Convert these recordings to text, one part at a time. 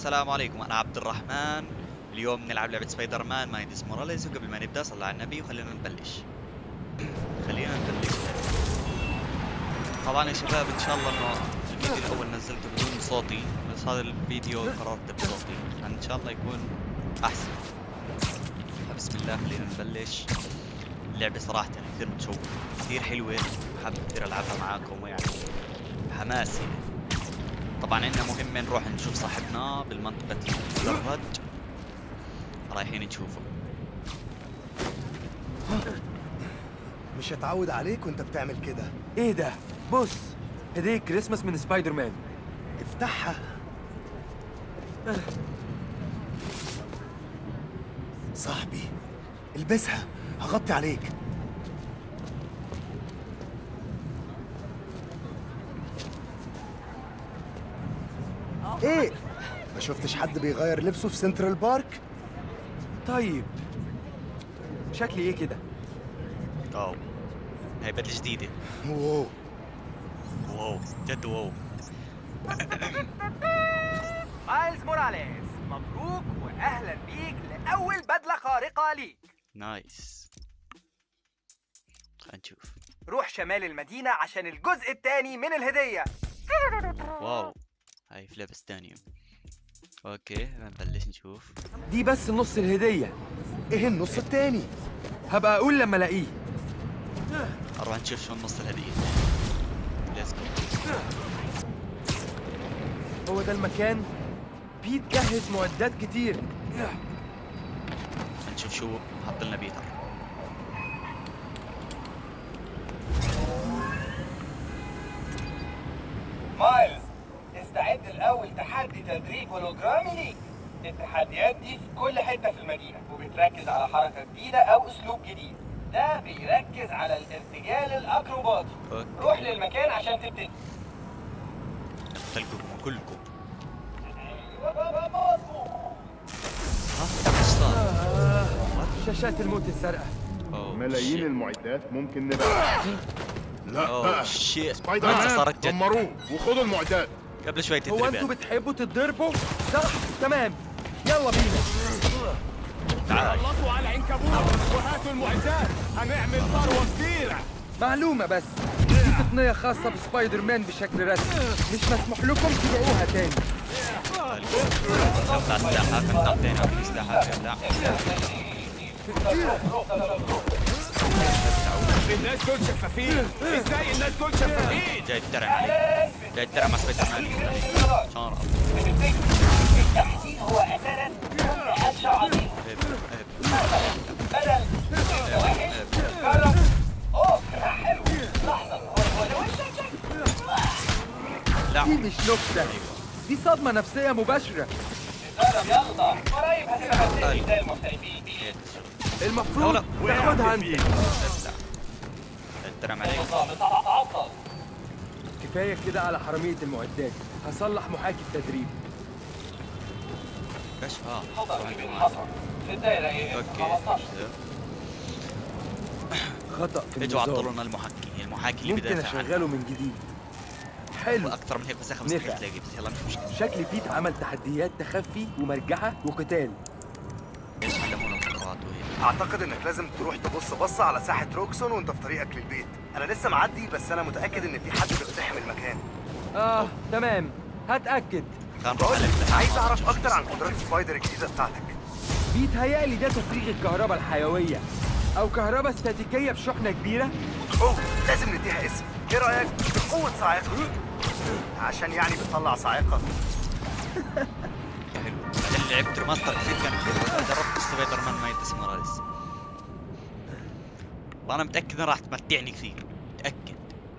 السلام عليكم انا عبد الرحمن اليوم نلعب لعبة سبايدر مان مايدس موراليس وقبل ما نبدا صلى على النبي وخلينا نبلش خلينا نبلش طبعا يا شباب ان شاء الله انه الفيديو الاول نزلته بدون صوتي بس هذا الفيديو قررت بصوتي عشان ان شاء الله يكون احسن بسم الله خلينا نبلش اللعبة صراحة كثير متشوق كثير حلوة حابب كثير العبها معاكم ويعني حماس يعني طبعا عندنا مهمة نروح نشوف صاحبنا بالمنطقة المدرج رايحين نشوفه مش هتعود عليك وانت بتعمل كده ايه ده؟ بص هدية كريسماس من سبايدر مان افتحها صاحبي البسها هغطي عليك ايه ما شفتش حد بيغير لبسه في سنترال بارك طيب شكلي ايه كده؟ واو هاي بدلة جديدة واو واو جد واو مايلز موراليس مبروك واهلا بيك لاول بدله خارقه ليك نايس خلينا نشوف روح شمال المدينه عشان الجزء الثاني من الهديه واو هاي في لبس تاني اوكي نبلش نشوف دي بس نص الهدية ايه النص التاني هبقى اقول لما الاقيه نروح نشوف شو النص الهدية ليتس جو هو ده المكان بيت جهز معدات كتير نشوف شو حط لنا بيتر مايلز استعد الاول تحدي تدريب هولوجرامي ليك التحديات دي في كل حته في المدينه وبتركز على حركه جديده او اسلوب جديد ده بيركز على الارتجال الاكروباتي أوكي. روح للمكان عشان تبتدي نقتلكم كلكم ها ايش صار؟ شاشات الموت الزرقاء أوه، ملايين shit. المعدات ممكن نبيعها لا أوه، بقى شيت سبايدر هسه مان صارت جد دمروه وخدوا المعدات قبل شوي هو انتوا تدريبات بتحبوا تتضربوا؟ صح تمام يلا بينا تعال خلصوا على العنكبوت وهاتوا المعدات هنعمل ثروه كبيره معلومة بس دي تقنية خاصة بسبايدر مان بشكل رسمي مش مسموح لكم تبيعوها تاني نقطع سلاحات نقطع تاني سلاحات لا الناس دول شفافين ازاي الناس دول شفافين جاي الدرع جاي الدرع مع سبايدر مان شارع التحسين هو اساسا انشا عظيم بدل وحش جرب اوه حلو لحظه هو ده وشك لا دي مش نكتة دي صدمة نفسية مباشرة جرب يلا قريب هتبقى هتلاقي زي المحترفين المفروض لا. تاخدها انت الدرع عليك بتعطل كفاية كده على حرامية المعدات هصلح محاكي التدريب كشف اه خطر كبير حصل في الدايره ايه اوكي 15 خطأ في اجوا عطلوا النظام لنا المحاكي المحاكي اللي ممكن بدافع عنه اشغله من جديد حلو اكثر من هيك بس مستحيل نفع. تلاقي بس يلا مش مشكله شكل بيت عمل تحديات تخفي ومرجحة وقتال ايش علمونا مهارات وهيك اعتقد انك لازم تروح تبص بصة على ساحة روكسون وانت في طريقك للبيت انا لسه معدي بس انا متأكد ان في حد بيقتحم المكان اه تمام هتأكد خلينا نروح على عايز اعرف اكتر عن قدرات سبايدر الجديدة بتاعتك بيتهيألي ده تفريغ الكهرباء الحيوية أو كهرباء استاتيكية بشحنة كبيرة اوه لازم نديها اسم ايه رأيك قوة صاعقة عشان يعني بتطلع صاعقة حلو بعدين لعبت ريماستر كثير كان حلو جربت سبايدر مان ما يتسمى لسه وانا متاكد انها راح تمتعني كثير متاكد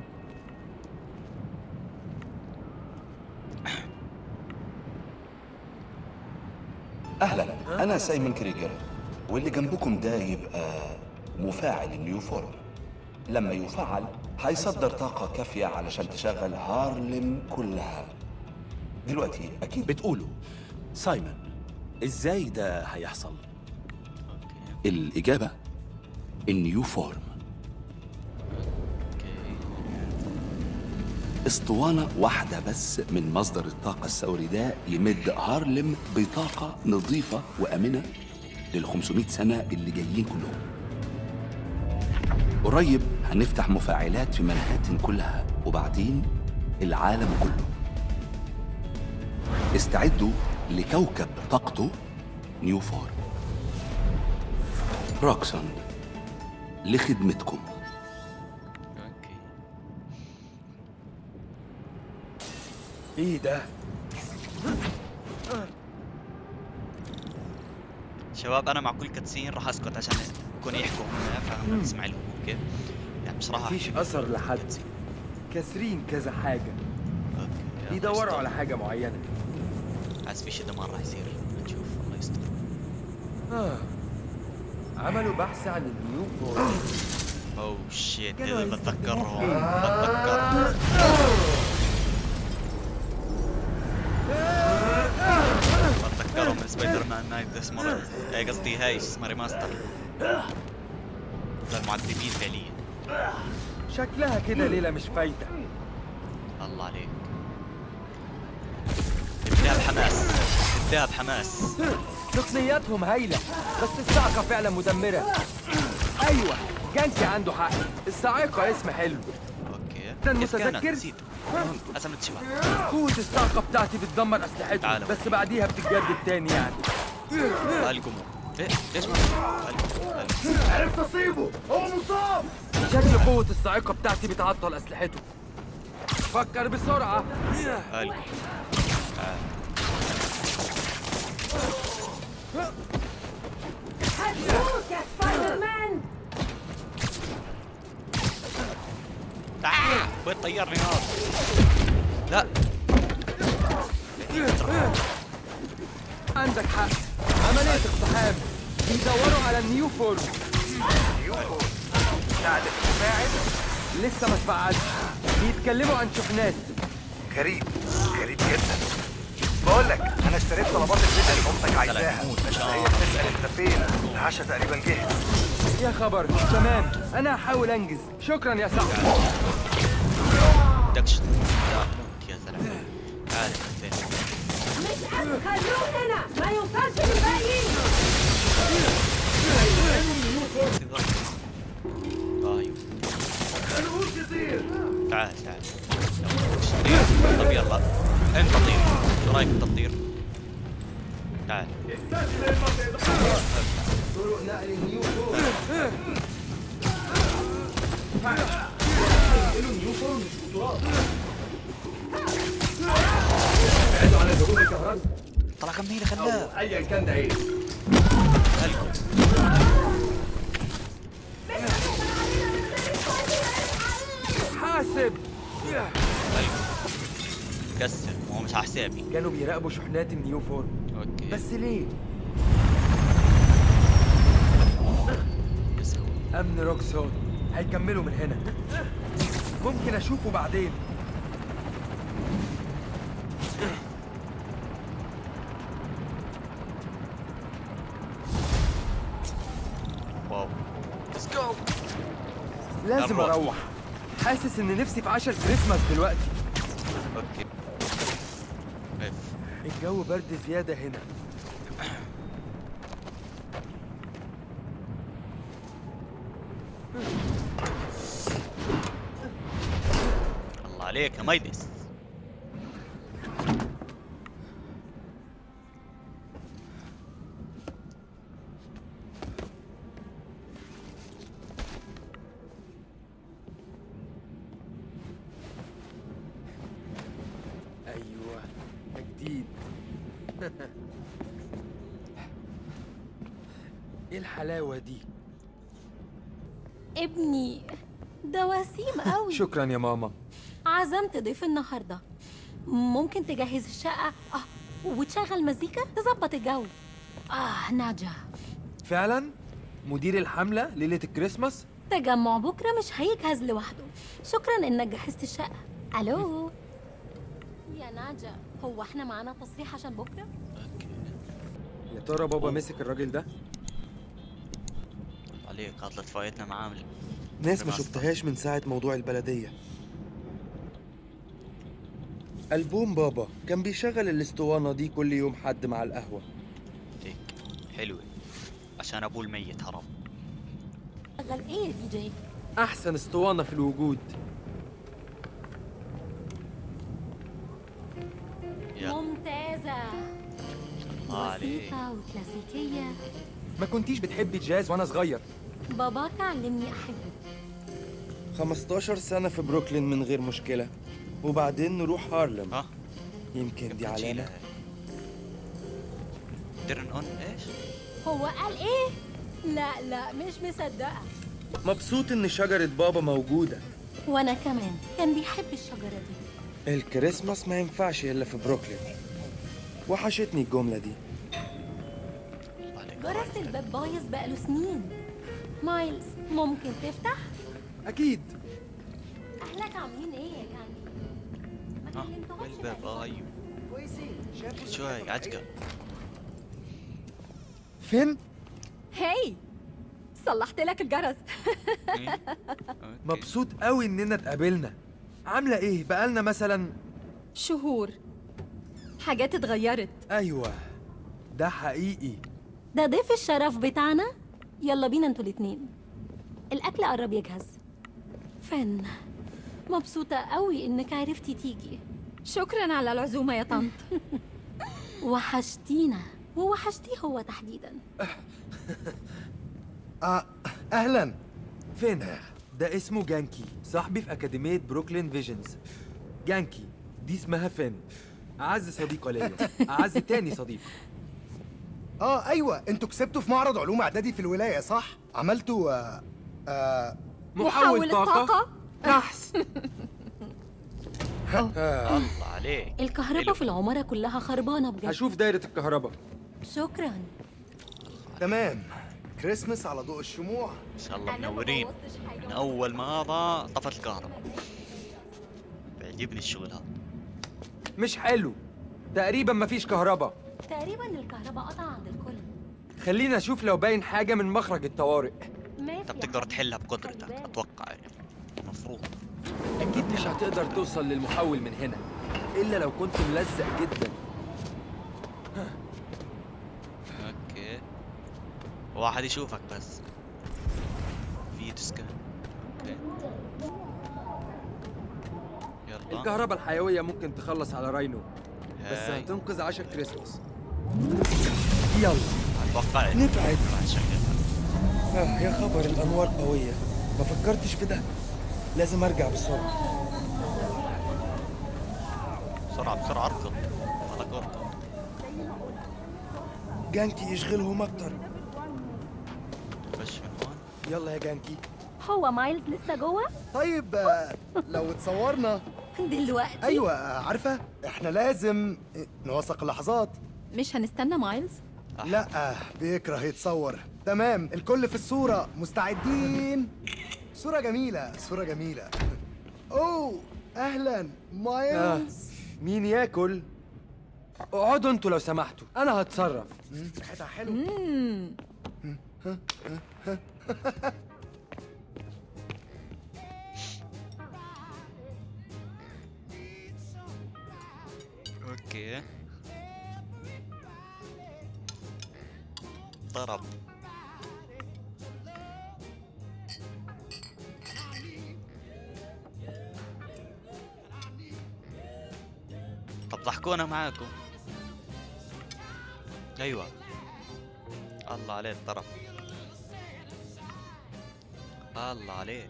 اهلا انا سايمون كريجر واللي جنبكم ده يبقى مفاعل النيو فورم لما يفعل هيصدر طاقة كافية علشان تشغل هارلم كلها دلوقتي أكيد بتقولوا سايمون ازاي ده هيحصل اوكي الإجابة النيو فورم اوكي اسطوانة واحدة بس من مصدر الطاقة الثوري ده يمد هارلم بطاقة نظيفة وآمنة لل 500 سنة اللي جايين كلهم قريب هنفتح مفاعلات في منهاتن كلها وبعدين العالم كله استعدوا لكوكب طاقته نيوفور روكسون لخدمتكم اوكي ايه ده؟ شباب انا مع كل كاتسين راح اسكت عشان يكون يحكوا هم فاهم نسمع لهم اوكي يعني بصراحه مفيش أحكي اثر لحد كاتسين. كاسرين كذا حاجة اوكي يلا بيدوروا يستر. على حاجة معينة عايز في شيء دمار راح يصير نشوف الله يستر آه. عملوا بحث عن النيو فور اوه شيت كانوا اذا هيستخدموه بتذكرهم فين؟ بتذكرهم بتذكرهم من سبايدر مان نايت ذس مرة اي قصدي هاي شو اسمها ريماستر للمعذبين فعليا شكلها كده ليلة مش فايتة الله عليك ابداها بحماس ابداها بحماس تقنياتهم هايلة بس الصاعقة فعلا مدمرة أيوة جانكي عنده حق الصاعقة اسم حلو اوكي ده كيف كانت المتذكر؟ نسيت أزمة شباب قوة الصاعقة بتاعتي بتدمر أسلحتهم تعالوا. بس بعديها بتتجدد تاني يعني القموا ليه ليش ما القوا عرفت اصيبه هو مصاب شكل قوة الصاعقة بتاعتي بتعطل أسلحته فكر بسرعة القوا تعال. هتموت يا سبايدر مان تعال وين طيرني نار لا عندك حق عملية اقتحام بيدوروا على النيو فورم يوفو بتاع المفاعل لسه ما اتفعلش بيتكلموا عن شحنات غريب غريب جدا بقول لك انا اشتريت طلبات البيت اللي مامتك عايزاها بس هي بتسال انت فين العشاء تقريبا جهز يا خبر تمام انا هحاول انجز شكرا يا صاحبي دكش لا موت يا زلمه تعال يا زين مش قادر خلوه هنا ما يوصلش للباقيين ايوه تعال تعال طب يلا انت طير شو رايك انت تطير؟ تعال طلع كم هيلة خلاه ايا كان ده ايه هلكم حاسب هلكم كسر ما هو مش على حسابي كانوا بيراقبوا شحنات النيو فورم اوكي بس ليه بس هو امن روكسون هيكملوا من هنا ممكن اشوفه بعدين واو ليتس جو لازم قربت. اروح حاسس ان نفسي في عشاء كريسماس دلوقتي اوكي اف الجو برد زيادة هنا الله عليك يا ميدس ايوه ده جديد ايه الحلاوة دي ابني ده وسيم قوي شكرا يا ماما عزمت ضيف النهارده ممكن تجهز الشقه اه وتشغل مزيكا تظبط الجو اه ناجا فعلا مدير الحملة ليلة الكريسماس تجمع بكره مش هيجهز لوحده شكرا انك جهزت الشقه الو يا ناجا هو احنا معانا تصريح عشان بكره يا ترى بابا مسك الراجل ده الله عليك عطلت فايتنا معاه من ناس ما بالمناسبة. شفتهاش من ساعة موضوع البلدية ألبوم بابا كان بيشغل الاسطوانة دي كل يوم حد مع القهوة هيك حلوة عشان ابوه الميت هرب شغل ايه يا دي جي أحسن اسطوانة في الوجود يلا ممتازة الله عليك بسيطة وكلاسيكية ما كنتيش بتحبي الجاز وأنا صغير باباك علمني أحبه 15 سنة في بروكلين من غير مشكلة وبعدين نروح هارلم ها يمكن دي علامة ترن اون ايش؟ هو قال ايه؟ لا لا مش مصدقة مبسوط إن شجرة بابا موجودة وانا كمان كان بيحب الشجرة دي الكريسماس ما ينفعش إلا في بروكلين وحشتني الجملة دي الله عليك جرس الباب بايظ بقاله سنين مايلز ممكن تفتح؟ أكيد أهلك عاملين إيه يا جاني؟ ما ها كلمتهمش والباب بقالي آه، ايوه شوي عجقة فين؟ هاي صلحت لك الجرس إيه؟ أوكي. مبسوط قوي إننا اتقابلنا عاملة إيه؟ بقالنا مثلا شهور حاجات اتغيرت أيوة ده حقيقي ده ضيف الشرف بتاعنا يلا بينا انتوا الاتنين الأكل قرب يجهز فن مبسوطة قوي إنك عرفتي تيجي شكرا على العزومة يا طنط وحشتينا ووحشتيه هو تحديدا آه اهلا فين؟ ده اسمه جانكي صاحبي في أكاديمية بروكلين فيجنز جانكي دي اسمها فين أعز صديقة ليا أعز تاني صديق اه ايوه انتوا كسبتوا في معرض علوم اعدادي في الولايه صح عملتوا آه آه محول الطاقة نحس الله عليك الكهرباء حلو. في العمارة كلها خربانة بجد هشوف دايرة الكهرباء شكرا تمام كريسمس على ضوء الشموع ان شاء الله أنا ما منورين بوظتش حاجة. من اول ما هذا طفت الكهرباء بيعجبني الشغل هذا مش حلو تقريبا مفيش كهرباء تقريبا الكهرباء قطع عند الكل خلينا اشوف لو باين حاجة من مخرج الطوارئ ما انت في بتقدر حد. تحلها بقدرتك خد بالك. اتوقع يعني المفروض أكيد مش هتقدر توصل للمحول من هنا إلا لو كنت ملزق جدا اوكي واحد يشوفك بس في تسكن اوكي يلا الكهرباء الحيوية ممكن تخلص على راينو بس هاي. هتنقذ عشاء كريسماس يلا اتوقع نبعد. شغلها آه يا خبر الأنوار قوية ما فكرتش في ده لازم أرجع بسرعة بسرعة بسرعة اركض هذا اركض جانكي يشغلهم أكتر خش من هون يلا يا جانكي هو مايلز لسه جوه طيب آه لو اتصورنا دلوقتي ايوه آه عارفه احنا لازم نوثق اللحظات مش هنستنى مايلز لا آه بيكره يتصور تمام الكل في الصورة مستعدين صورة جميلة صورة جميلة اوه اهلا آه. مايلز مين ياكل اقعدوا انتوا لو سمحتوا انا هتصرف مم، ريحتها حلوة مم. اوكي ضرب طب ضحكونا معاكم ايوه الله عليه الضرب الله عليه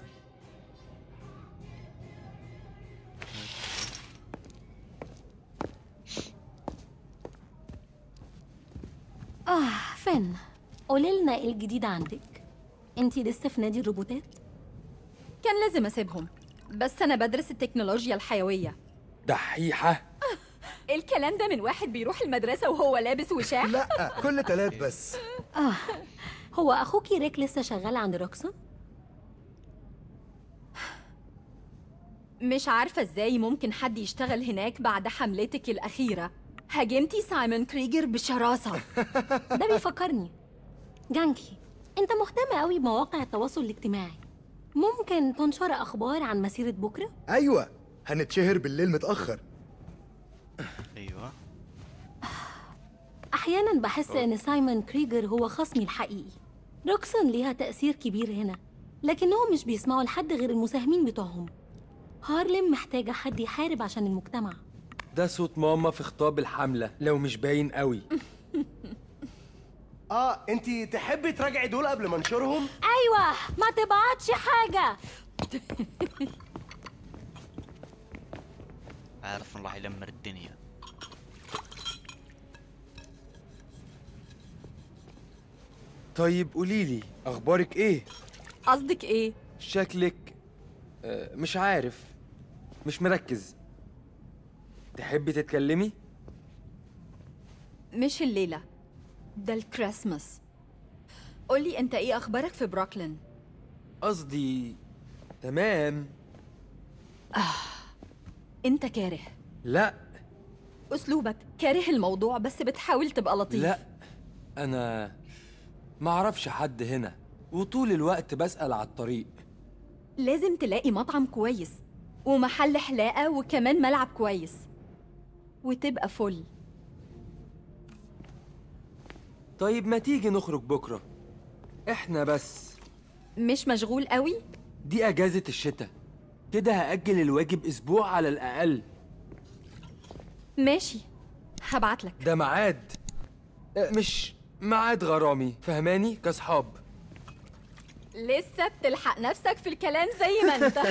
اه فن قولي لنا ايه الجديد عندك انتي لسه في نادي الروبوتات كان لازم اسيبهم بس انا بدرس التكنولوجيا الحيوية دحيحة الكلام ده من واحد بيروح المدرسة وهو لابس وشاح لا كل تلات بس اه هو اخوكي ريك لسه شغال عند روكسون مش عارفة ازاي ممكن حد يشتغل هناك بعد حملتك الأخيرة هاجمتي سايمون كريجر بشراسة ده بيفكرني جانكي انت مهتم قوي بمواقع التواصل الاجتماعي ممكن تنشر اخبار عن مسيرة بكره ايوه هنتشهر بالليل متأخر أحيانا بحس إن سايمون كريجر هو خصمي الحقيقي روكسون ليها تأثير كبير هنا لكنهم مش بيسمعوا لحد غير المساهمين بتوعهم هارلم محتاجة حد يحارب عشان المجتمع ده صوت ماما في خطاب الحملة لو مش باين قوي اه انت تحبي تراجعي دول قبل ما انشرهم أيوة ما تبعتش حاجة عارف انه راح يدمر الدنيا طيب قوليلي أخبارك إيه؟ قصدك ايه شكلك آه، مش عارف مش مركز تحبي تتكلمي؟ مش الليلة ده الكريسماس قولي انت ايه اخبارك في بروكلين قصدي تمام انت كاره لا اسلوبك كاره الموضوع بس بتحاول تبقى لطيف لا أنا معرفش حد هنا وطول الوقت بسأل على الطريق لازم تلاقي مطعم كويس ومحل حلاقة وكمان ملعب كويس وتبقى فل طيب ما تيجي نخرج بكرة احنا بس مش مشغول قوي دي أجازة الشتاء كده هأجل الواجب أسبوع على الأقل ماشي هبعتلك ده ميعاد آه، مش ميعاد غرامي فهماني كصحاب لسه بتلحق نفسك في الكلام زي ما انت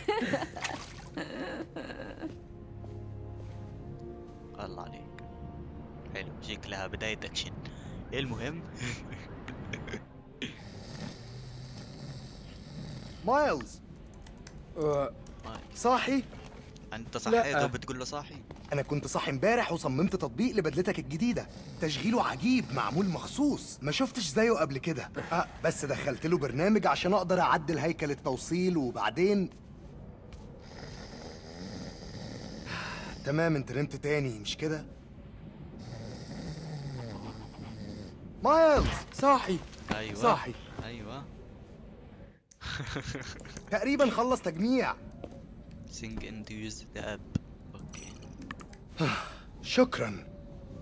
الله عليك حلو شكلها بداية اكشن المهم مايلز صاحي انت صحيت لا. وبتقول له صاحي انا كنت صاحي امبارح وصممت تطبيق لبدلتك الجديده تشغيله عجيب معمول مخصوص ما شفتش زيه قبل كده أه بس دخلت له برنامج عشان اقدر اعدل هيكل التوصيل وبعدين تمام انت نمت تاني مش كده مايلز صاحي ايوه صاحي ايوه تقريبا خلص تجميع سينج اند يوز ذا اب اوكي شكرا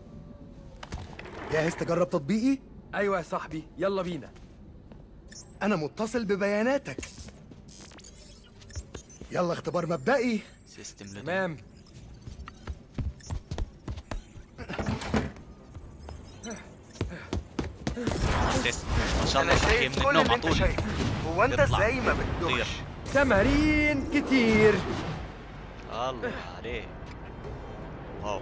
جاهز تجرب تطبيقي أيوة يا صاحبي يلا بينا انا متصل ببياناتك يلا اختبار مبدئي سيستم تمام ما شاء الله انا صحي شايف من كل النوم اللي على انت طول شايفه هو انت يطلع. ازاي ما طير. بتدوخش تمارين كتير الله عليك واو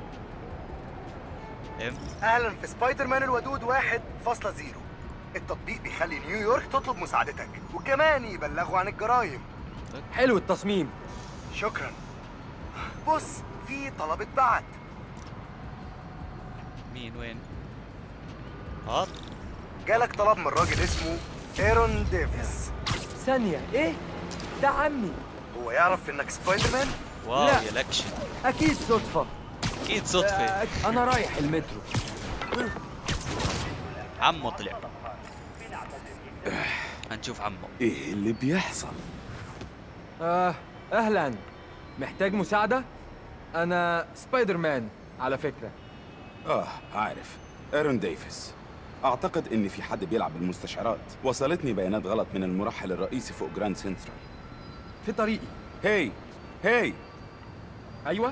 ام اهلا في سبايدر مان الودود واحد فاصلة زيرو التطبيق بيخلي نيويورك تطلب مساعدتك وكمان يبلغوا عن الجرائم حلو التصميم شكرا بص في طلب اتبعت مين وين هات جالك طلب من راجل اسمه ايرون ديفيس ثانية إيه؟ ده عمي هو يعرف انك سبايدر مان واو لا. يا الاكشن أكيد صدفة اكيد صدفة آه، أنا رايح المترو عمو طلع هنشوف عمو ايه اللي بيحصل آه أهلا محتاج مساعدة؟ أنا سبايدر مان على فكرة اه عارف ايرون ديفيس اعتقد ان في حد بيلعب بالمستشعرات وصلتني بيانات غلط من المرحل الرئيسي فوق جراند سنترال في طريقي هاي هاي أيوة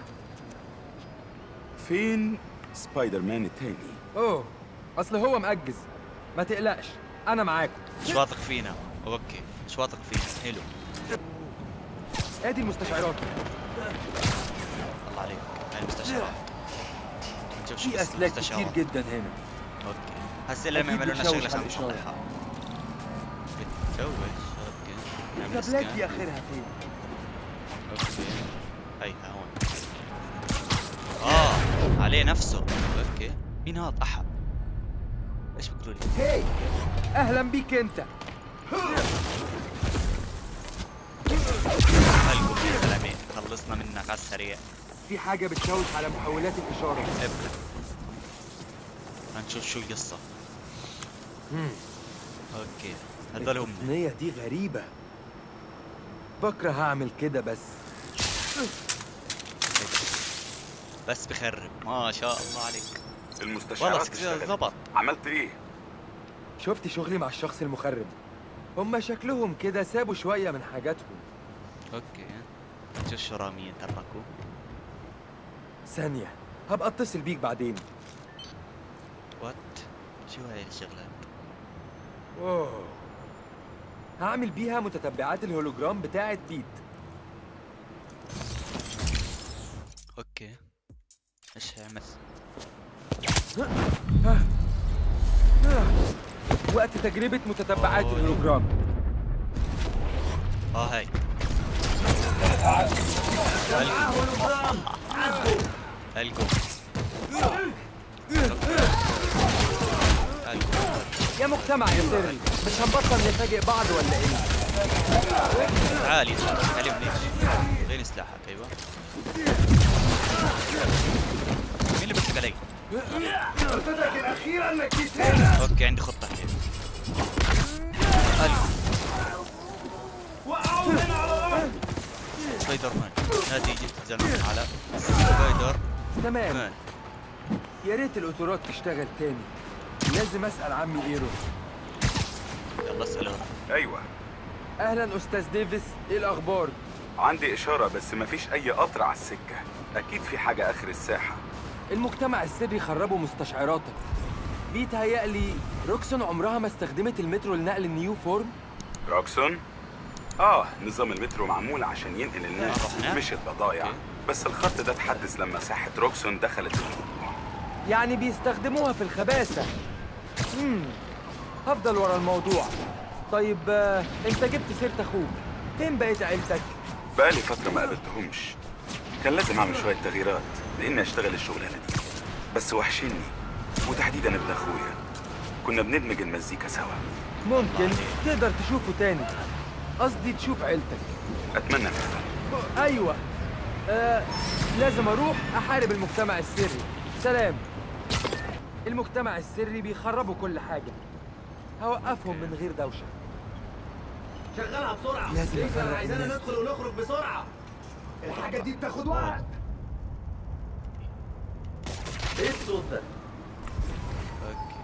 فين سبايدر مان التاني أوه أصل هو مأجز ما تقلقش أنا معاكم مش واثق فينا اوكي مش واثق فينا حلو ادي المستشعرات الله عليك هاي المستشعرات نشوف شو في اسم اسلاك المستشعرات. كتير جدا هنا اوكي هسه لما أكيد يعملوا لنا بتشوش شغله على عشان الإشارة. نصلحها بتشوش اوكي نعمل الكابلات سكان. دي اخرها فين اوكي هيها هون اه عليه نفسه اوكي مين هذا احد ايش بيقولوا لي هاي اهلا بيك انت هلقوا يا زلمه خلصنا منك على السريع في حاجه بتشوش على محولات الاشاره ابدا هنشوف شو القصه اوكي هذول هم التقنيه دي غريبه بكره هعمل كده بس بس بخرب ما شاء الله عليك المستشعرات والله كذا اشتغلت. ضبط عملت ايه؟ شفت شغلي مع الشخص المخرب هما شكلهم كده سابوا شوية من حاجاتهم اوكي شو الشرامية تركوا ثانية هبقى اتصل بيك بعدين وات شو هاي الشغلات اوه هعمل بيها متتبعات الهولوجرام بتاعة بيت اوكي ايش هيعمل وقت تجربة متتبعات أوه. الهولوجرام اه هاي القوا القوا يا مجتمع يا سري مش هنبطل نفاجئ بعض ولا ايه؟ تعالي تعالي بليش غير سلاحك ايوه مين اللي بيسك علي؟ فرصتك الأخيرة إنك تتهزم اوكي عندي خطة حلوة الو سبايدر مان نادي يجي تتزلم على سبايدر تمام مان يا ريت القطارات تشتغل تاني لازم اسال عمي ايرو يلا اسأله ايوه اهلا استاذ ديفيس ايه الاخبار عندي اشاره بس مفيش اي قطر على السكه اكيد في حاجه اخر الساحه المجتمع السري خربوا مستشعراتك بيتهيألي روكسون عمرها ما استخدمت المترو لنقل النيو فورم روكسون اه نظام المترو معمول عشان ينقل الناس رحنا؟ مش البضايع أوكي. بس الخط ده اتحدث لما ساحه روكسون دخلت الموضوع يعني بيستخدموها في الخباثة امم هفضل ورا الموضوع طيب آه، انت جبت سيرة اخوك فين بقيت عيلتك بقالي فتره ما قابلتهمش كان لازم اعمل شويه تغييرات لاني اشتغل الشغلانه دي بس وحشني وتحديدا ابن اخويا كنا بندمج المزيكا سوا ممكن تقدر تشوفه تاني قصدي تشوف عيلتك اتمنى فعلا ايوه آه لازم اروح احارب المجتمع السري سلام المجتمع السري بيخربوا كل حاجة هوقفهم من غير دوشة شغلها بسرعة لازم ليس أفرق عايزانا الناس. ندخل ونخرج بسرعة الحاجة دي بتاخد وقت ايه الصوت ده؟ اوكي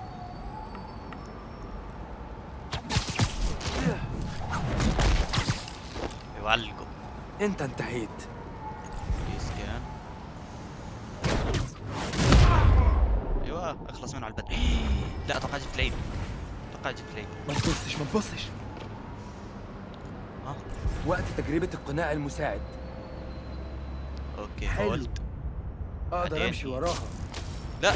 يعلقوا انت انتهيت سكان ايوه اخلص منه على البدء لا اتوقع جبت لعيب اتوقع جبت لعيب ما تبصش ما تبصش ها وقت تجربة القناع المساعد اوكي حلو. حاولت اقدر بعدين؟ امشي وراها لا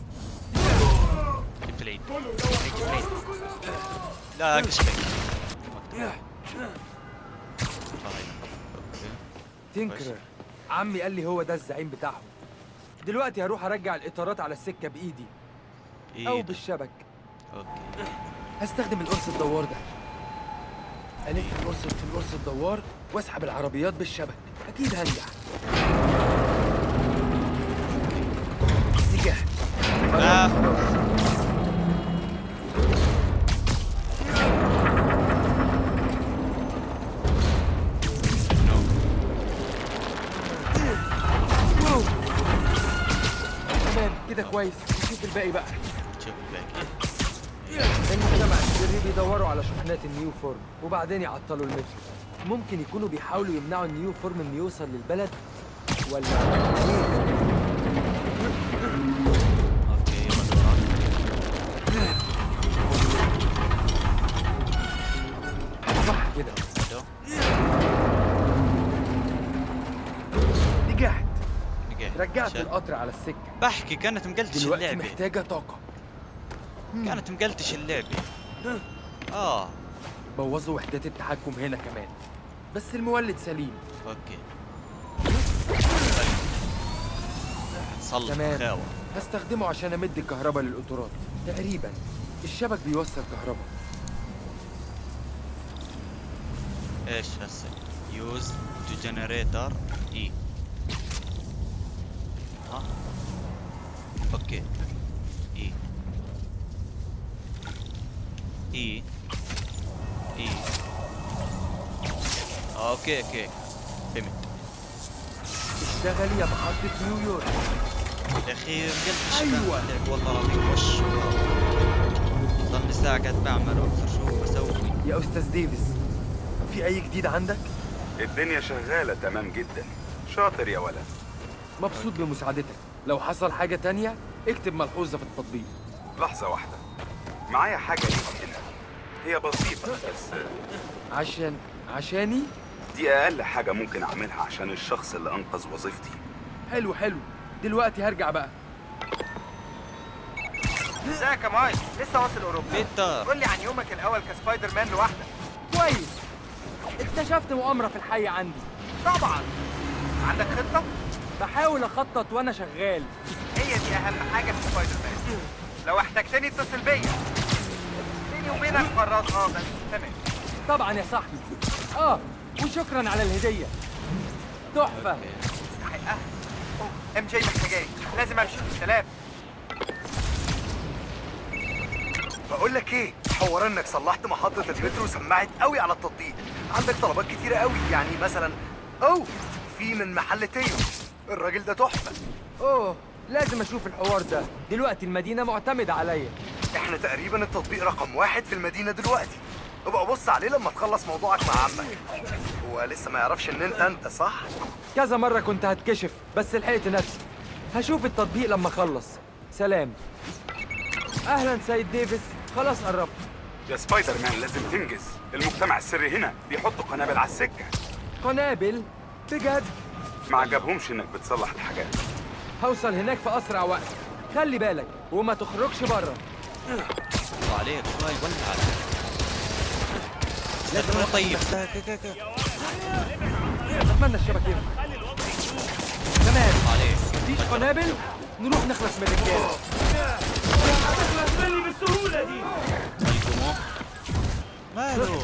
جبت العيد جبت العيد لا كشفك تنكرر عمي قال لي هو ده الزعيم بتاعهم دلوقتي هروح ارجع الاطارات على السكة بايدي او ايه ده؟ بالشبك اوكي هستخدم القرص الدوار ده الف القرص في القرص الدوار واسحب العربيات بالشبك اكيد هنجح نجحت لا تمام كده كويس نشوف الباقي بقى شوف الباقي المجتمع السري بيدوروا على شحنات النيو فورم وبعدين يعطلوا المترو ممكن يكونوا بيحاولوا يمنعوا النيو فورم انه يوصل للبلد ولا اوكي يلا دوران صح كده شو؟ نجحت نجحت رجعت عشان- القطر على السكة بحكي كانت مقلتش دلوقتي اللعبة محتاجة طاقة كانت مقلتش اللعبة اه بوظوا وحدات التحكم هنا كمان بس المولد سليم اوكي صلح تمام خاوة هستخدمه عشان امد الكهرباء للقطارات تقريبا الشبك بيوصل كهرباء ايش هسه يوز تو جنريتر اي ها اوكي اي اي اي اوكي اوكي فهمت اشتغلي يا محطة نيويورك يا اخي قلت ايش أيوة. عليك والله العظيم وش ضلني ساعة قاعد بعمل واكثر شو بسوي يا استاذ ديفيس في اي جديد عندك الدنيا شغالة تمام جدا شاطر يا ولد مبسوط بمساعدتك لو حصل حاجه تانية اكتب ملحوظه في التطبيق لحظة واحدة معايا حاجة ليك هنا هي بسيطة بس عشان عشاني دي أقل حاجة ممكن أعملها عشان الشخص اللي أنقذ وظيفتي حلو حلو دلوقتي هرجع بقى ازيك يا مايك لسه واصل اوروبا بيتر قول لي عن يومك الاول كسبايدر مان لوحدك كويس اكتشفت مؤامره في الحي عندي طبعا عندك خطه بحاول اخطط وانا شغال هي دي اهم حاجه في سبايدر مان لو احتجتني اتصل بيا بيني وبينك مرات اه بس تمام طبعا يا صاحبي اه وشكرا على الهديه تحفه تستحقها أوه، ام جي محتاجاني لازم امشي سلام بقول لك ايه حوار انك صلحت محطة المترو سمعت قوي على التطبيق عندك طلبات كتيرة قوي يعني مثلا اوه في من محل تيو الراجل ده تحفة اوه لازم اشوف الحوار ده دلوقتي المدينه معتمده عليا احنا تقريبا التطبيق رقم واحد في المدينة دلوقتي ابقى بص عليه لما تخلص موضوعك مع عمك هو لسه ما يعرفش ان انت انت صح؟ كذا مره كنت هتكشف بس لحقت نفسي هشوف التطبيق لما اخلص سلام اهلا سيد ديفيس خلاص قربت يا سبايدر مان لازم تنجز المجتمع السري هنا بيحطوا قنابل على السكة قنابل بجد ما عجبهمش انك بتصلح الحاجات هوصل هناك في اسرع وقت خلي بالك وما تخرجش بره الله عليك شوي ولع عليك لازم أنا طيب كا- كا- كا. اتمنى الشبكه ينفع. تمام الله عليك مفيش قنابل نروح نخلص من الرجاله الجمهور ماله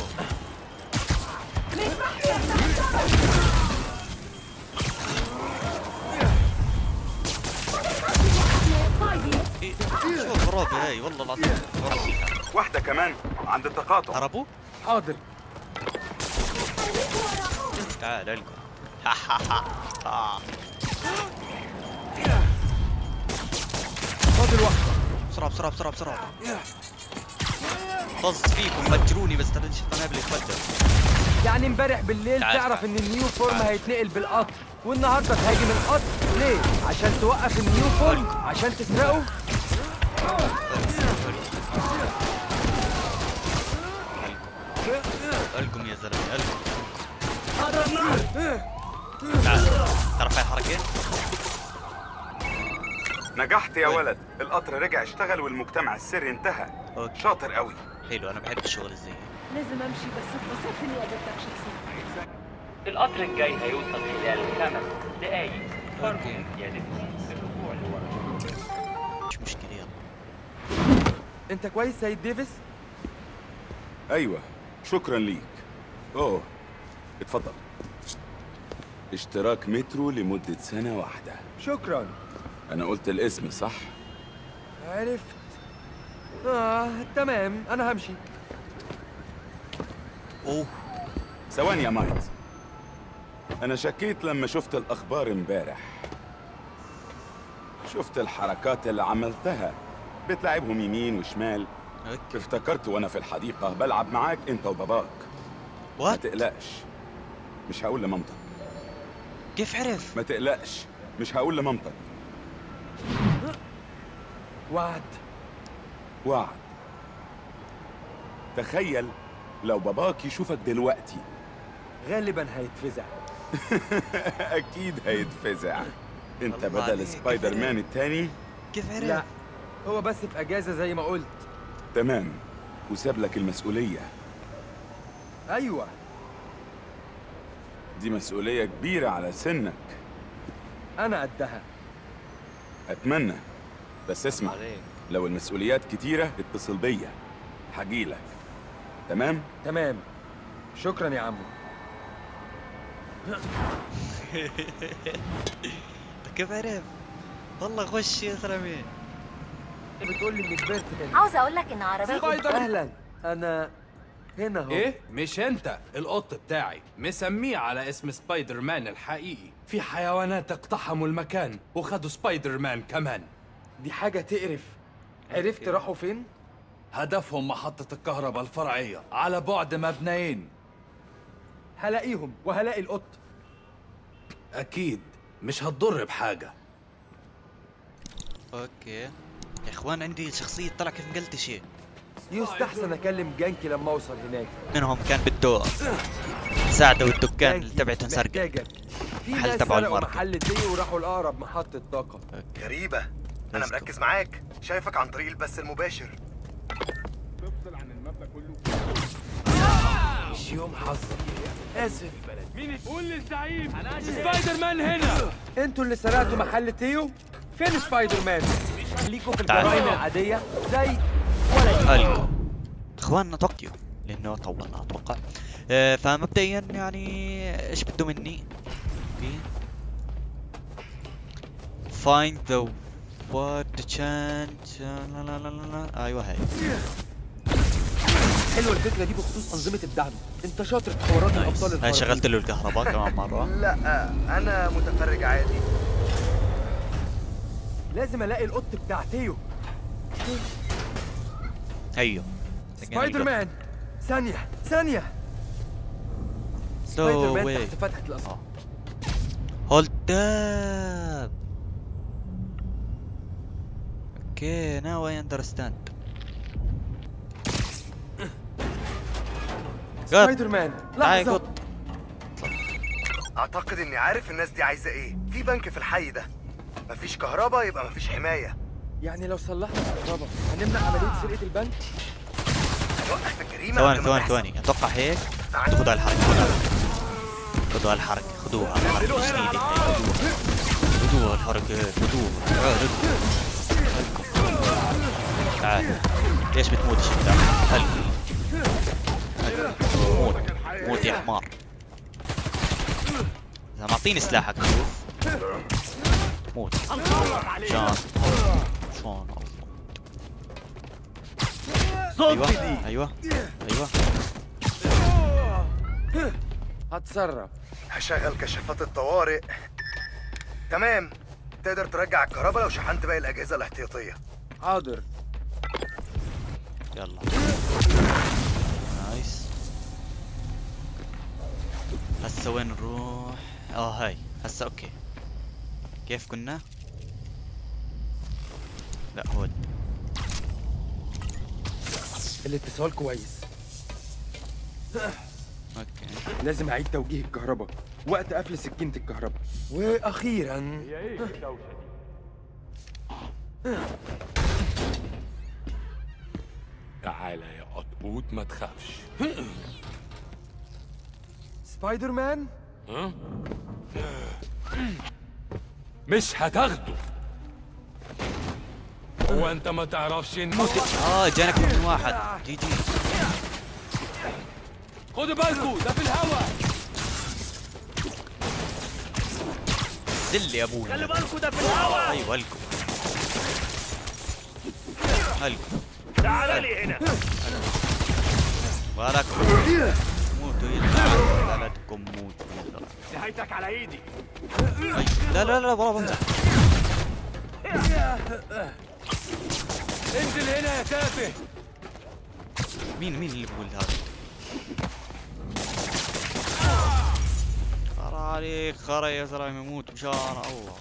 إيه، شو الغرابة هاي والله العظيم غرابة. واحدة كمان عند التقاطع هربوا؟ حاضر تعال القوا فاضل واحده بسرعة بسرعة بسرعة بسرعة طز فيكم مجروني بس ترى القنابل يتفجر يعني امبارح بالليل تعال، تعرف تعال. ان النيو فورم تعال. هيتنقل بالقطر والنهارده تهاجم القطر ليه عشان توقف النيو فورم عشان تسرقه القم يا زلمة القم تعال تعرف هاي الحركة؟ نجحت يا ولد القطر رجع اشتغل والمجتمع السري انتهى أوكي. شاطر قوي حلو انا بحب الشغل الزي لازم امشي بس اتبسطت اني قابلتك شخصيا القطر الجاي هيوصل خلال خمس دقايق أوكي. فرق زيادتكم الرجوع لورا مش مشكلة يلا انت كويس سيد ديفيس ايوه شكرا ليك اوه اتفضل اشتراك مترو لمدة سنة واحدة شكرا انا قلت الاسم صح عرفت اه تمام انا همشي اوه ثواني يا مايلز انا شكيت لما شفت الاخبار امبارح شفت الحركات اللي عملتها بتلعبهم يمين وشمال اوكي افتكرت وانا في الحديقة بلعب معاك انت وباباك ما وات تقلقش مش هقول لمامتك كيف عرف؟ ما تقلقش مش هقول لمامتك وعد وعد تخيل لو باباك يشوفك دلوقتي غالبا هيتفزع اكيد هيتفزع انت الله بدل عليك، سبايدر كيف مان التاني كيف عرف؟ لا هو بس في اجازه زي ما قلت تمام وساب لك المسؤولية ايوه دي مسؤولية كبيرة على سنك انا قدها اتمنى بس اسمع عليك لو المسؤوليات كتيرة اتصل بيا هجيلك تمام تمام شكرا يا عمو كيف عرف؟ والله غش يا زلمة بتقول لي اني كبرت كده عاوزة أقول لك إن عربية اهلا انا هنا اهو ايه مش انت القط بتاعي مسميه على اسم سبايدر مان الحقيقي في حيوانات اقتحموا المكان وخدوا سبايدر مان كمان دي حاجة تقرف عرفت راحوا فين؟ هدفهم محطة الكهرباء الفرعية على بعد مبنيين هلاقيهم وهلاقي القط أكيد مش هتضر بحاجة اوكي يا اخوان عندي شخصية طلع كيف مقلتشة يستحسن اكلم جانكي لما اوصل هناك منهم كان بده ساعدوا الدكان اللي تبعته انسرق محتاجك في محل ناس تبعه سرقوا الماركت. محل دي وراحوا لأقرب محطة طاقة غريبة أنا مركز معاك شايفك عن طريق البث المباشر مش يوم حظك اسف مين قول للزعيم سبايدر مان هنا انتوا اللي سرقتوا محل تيو فين سبايدر مان ليكوا في تعال. الجرائم العادية زي ولا الكو اخواننا طوكيو لانه طولنا اتوقع آه، فمبدئيا يعني ايش بده مني؟ اوكي find the what chant لا لا لا لا لا ايوه هاي حلوة الفكرة دي بخصوص أنظمة الدعم انت شاطر في حوارات الأبطال هاي الخارقين شغلت له الكهرباء كمان مرة لا أنا متفرج عادي لازم ألاقي القط بتاع تيو هيو سبايدر مان ثانية ثانية سبايدر مان تحت فتحة القصر هولد اب اوكي ناو اي اندرستاند سبايدر مان هاي لحظة قط أعتقد إني عارف الناس دي عايزة إيه في بنك في الحي ده مفيش كهرباء يبقى مفيش حماية يعني لو صلحنا الكهرباء هنمنع عملية سرقة البنك نوقف الجريمة ثواني قبل ما ثواني تحصل. ثواني اتوقع هيك خذوا هالحركة خذوا هالحركة خذوها الحركة الجديدة هاي خذوها خذوها الحركة خذوها تعال تعال ليش بتموت يا شباب هل هل. موت موت يا حمار اذا معطيني سلاحك شوف موت شان شان ايوه ايوه ايوه هتصرف هشغل كشافات الطوارئ تمام تقدر ترجع الكهرباء لو شحنت باقي الأجهزة الاحتياطية حاضر يلا نايس هسا وين نروح اه هاي هسا اوكي كيف كنا لا هو الاتصال كويس اوكي لازم أعيد توجيه الكهرباء وقت قفل سكينة الكهرباء وأخيرا هي ايه الدوشه دي تعالى يا قطبوط ما تخافش سبايدر مان ها؟ مش هتاخده هو انت ما تعرفش ان اه جانك من واحد جي جي خدوا بالكوا ده في الهوا زل يا ابوي خلي بالكوا ده في الهوا ايوه الكم الكم تعال لي هنا ولكم موتوا يلا بلدكم موتوا يلا نهايتك على ايدي أي. لا لا لا والله بمزح انزل هنا يا تافه مين مين اللي بيقول هذا خرا عليك خرا يا زلمه يموت بشارع الله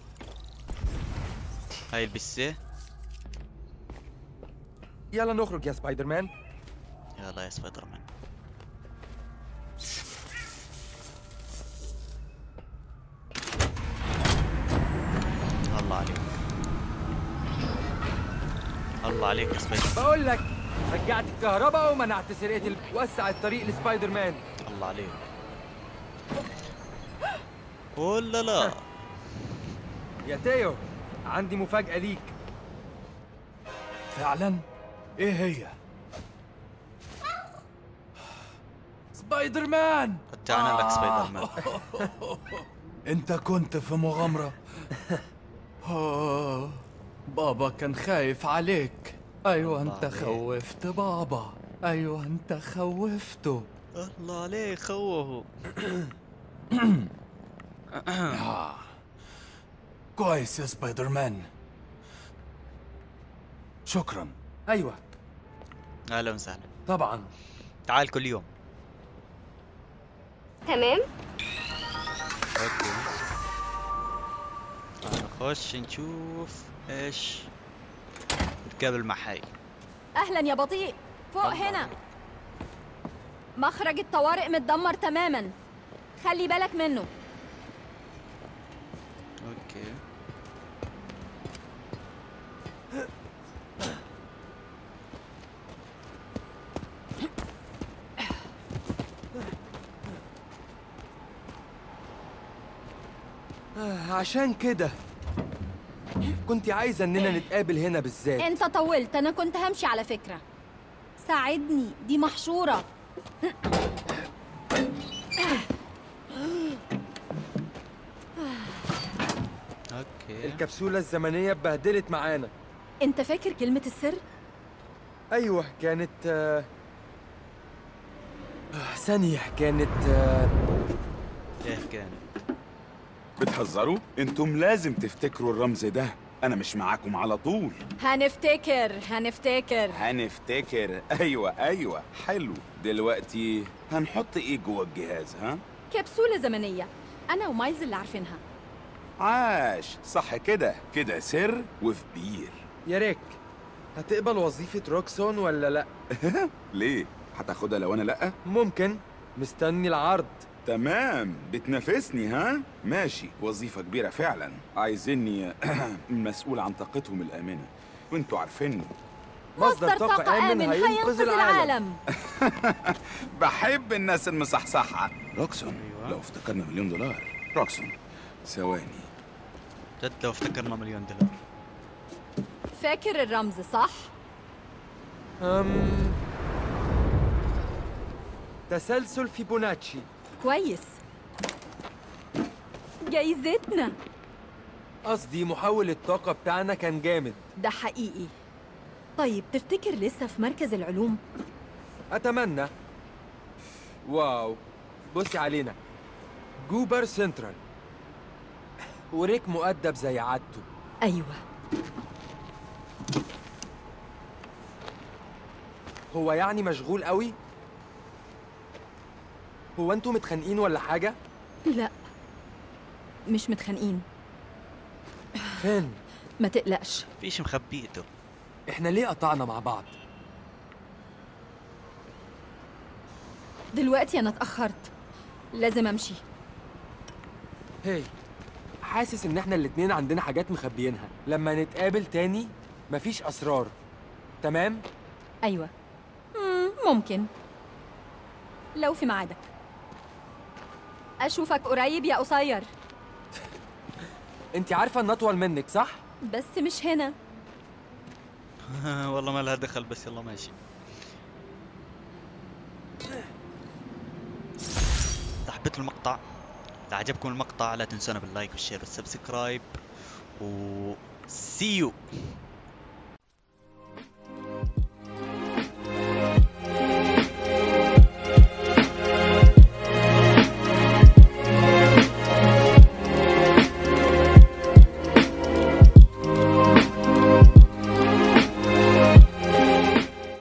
هاي البسه يلا نخرج يا سبايدر مان يلا يا سبايدر مان الله عليك الله عليك يا سبايدر مان بقول لك رجعت الكهرباء ومنعت سرقة ال... وسع الطريق لسبايدر مان الله عليك ولا لا يا تيو عندي مفاجأة ليك فعلا ايه هي سبايدر مان رجعنا لك سبايدر مان انت كنت في مغامرة آه، بابا كان خايف عليك ايوه انت خوفت بابا ايوه انت خوفته الله عليه خوفه آه. كويس يا سبايدر مان شكرا ايوه اهلا وسهلا طبعا تعال كل يوم تمام اوكي نخش نشوف ايش نتقابل مع حي اهلا يا بطيء فوق هنا مخرج الطوارئ متدمر تماما خلي بالك منه اوكي آه، عشان كده كنت عايزة إننا نتقابل هنا بالذات انت طولت انا كنت همشي على فكرة ساعدني دي محشورة اوكي الكبسولة الزمنية اتبهدلت معانا انت فاكر كلمة السر؟ أيوه كانت آه، آه، ثانية كانت آه، ايه كان بتهزروا؟ انتم لازم تفتكروا الرمز ده انا مش معاكم على طول هنفتكر هنفتكر هنفتكر ايوه ايوه حلو دلوقتي هنحط ايه جوه الجهاز ها كبسولة زمنية أنا ومايز اللي عارفينها عاش صح كده كده سر وفي بير يا ريك هتقبل وظيفة روكسون ولا لأ؟ ليه هتاخدها لو انا لا ممكن مستني العرض تمام بتنافسني ها ماشي وظيفة كبيرة فعلا عايزيني مسؤول عن طاقتهم الآمنة وانتوا عارفيني مصدر طاقة آمن هينقذ العالم بحب الناس المصحصحة روكسون لو افتكرنا مليون دولار روكسون ثواني جد لو افتكرنا مليون دولار فاكر الرمز صح؟ أم... تسلسل فيبوناتشي كويس جايزتنا قصدي محول الطاقة بتاعنا كان جامد ده حقيقي طيب تفتكر لسه في مركز العلوم؟ أتمنى واو بصي علينا جوبر سنترال وريك مؤدب زي عادته أيوة هو يعني مشغول قوي؟ هو انتوا متخانقين ولا حاجة؟ لا مش متخانقين فين؟ ما تقلقش فيش مخبيته احنا ليه قطعنا مع بعض؟ دلوقتي أنا اتأخرت لازم أمشي هي حاسس ان احنا الاتنين عندنا حاجات مخبيينها لما نتقابل تاني مفيش اسرار تمام أيوة مم، ممكن لو في ميعادك أشوفك قريب يا قصير انت عارفه ان اطول منك صح بس مش هنا والله ما لها دخل بس يلا ماشي إذا حبيتوا المقطع إذا عجبكم المقطع لا تنسونا باللايك والشير والسبسكرايب و سيو